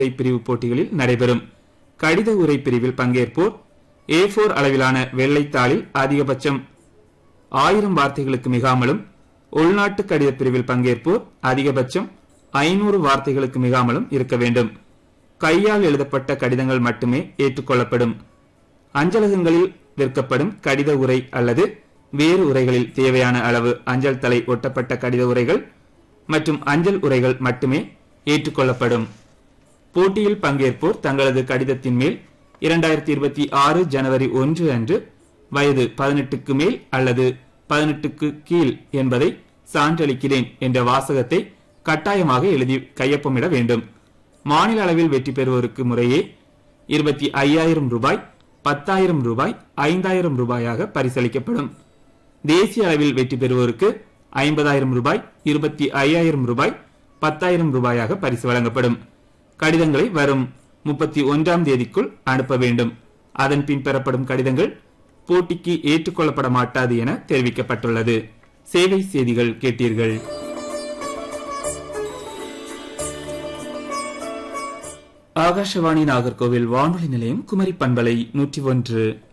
பிரிவு போட்டிகளில் நடைபெறும் கடித உரை பிரிவில் பங்கேற்போர் ஏ ஃபோர் அளவிலான வெள்ளைத்தாளில் அதிகபட்சம் ஆயிரம் வார்த்தைகளுக்கு மிகாமலும் உள்நாட்டு கடித பிரிவில் பங்கேற்போர் அதிகபட்சம் ஐநூறு வார்த்தைகளுக்கு மிகாமலும் இருக்க வேண்டும் கையால் எழுதப்பட்ட கடிதங்கள் மட்டுமே ஏற்றுக்கொள்ளப்படும் அஞ்சலகங்களில் விற்கப்படும் கடித உரை அல்லது வேறு உரைகளில் தேவையான அளவு அஞ்சல் தலை ஒட்டப்பட்ட கடித உரைகள் மற்றும் அஞ்சல் உரைகள் மட்டுமே ஏற்றுக்கொள்ளப்படும் போட்டியில் பங்கேற்போர் தங்களது கடிதத்தின் மேல் இரண்டாயிரத்தி இருபத்தி ஆறு ஜனவரி ஒன்று அன்று வயது பதினெட்டுக்கு மேல் அல்லது பதினெட்டுக்கு கீழ் என்பதை சான்றளிக்கிறேன் என்ற வாசகத்தை கட்டாயமாக எழுதி கையொப்பமிட வேண்டும் மாநில அளவில் வெற்றி பெறுவோருக்கு முறையே இருபத்தி ஐயாயிரம் ரூபாய் பத்தாயிரம் ரூபாய் ஐந்தாயிரம் ரூபாயாக பரிசளிக்கப்படும் தேசிய அளவில் வெற்றி பெறுவோருக்கு ஐம்பதாயிரம் ரூபாய் இருபத்தி ஐயாயிரம் ரூபாய் பத்தாயிரம் ரூபாயாக பரிசு வழங்கப்படும் கடிதங்களை வரும் முப்பத்தி ஒன்றாம் தேதிக்குள் அனுப்ப வேண்டும் அதன் பின் பெறப்படும் கடிதங்கள் போட்டிக்கு ஏற்றுக்கொள்ளப்பட மாட்டாது என தெரிவிக்கப்பட்டுள்ளது சேவை செய்திகள் கேட்டீர்கள் ஆகாஷவாணி நாகர்கோவில் வானொலி நிலையம் குமரி பண்பலை நூற்றி ஒன்று